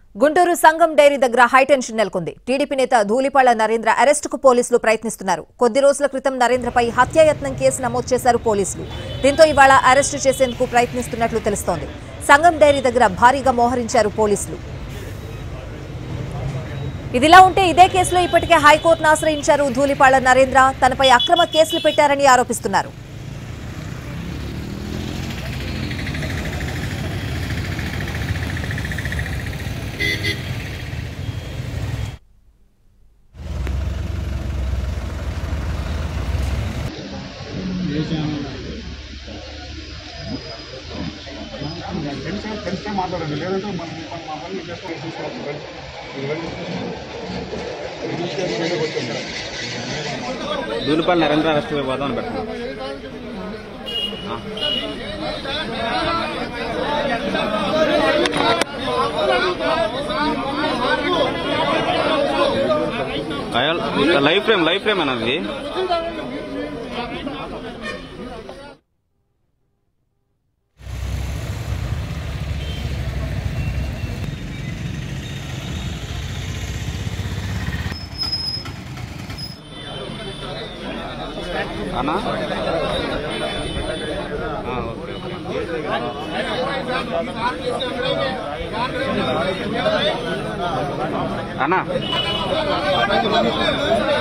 గుంటూరు సంఘం డైరీ దగ్గర హైటెన్షన్ నెలకొంది టీడీపీ నేత ధూళిపాళ్ల నరేంద్ర అరెస్టుకు పోలీసులు ప్రయత్నిస్తున్నారు కొద్ది రోజుల క్రితం నరేంద్రపై హత్యాయత్నం కేసు నమోదు చేశారు పోలీసులు దీంతో ఇవాళ అరెస్టు చేసేందుకు ప్రయత్నిస్తున్నట్లు తెలుస్తోంది సంఘం డైరీ దగ్గర భారీగా మోహరించారు పోలీసులు ఇదిలా ఉంటే ఇదే కేసులో ఇప్పటికే హైకోర్టును ఆశ్రయించారు ధూళిపాళ్ల నరేంద్ర తనపై అక్రమ కేసులు పెట్టారని ఆరోపిస్తున్నారు తెలిసిన తెలిసిన మాట్లాడండి లేదంటే మన మన మా పని చేసుకొని తీసుకోవచ్చు రండి. మీరు రండి. దూలిపల్లి నరేంద్ర అరెస్ట్ పోదాం అని పెట్టినా లైఫ్ ఫ్రేమ్ లైఫ్ ఫ్రేమ్ అన్నది అన్నా ఆ, ఓకే అన్నా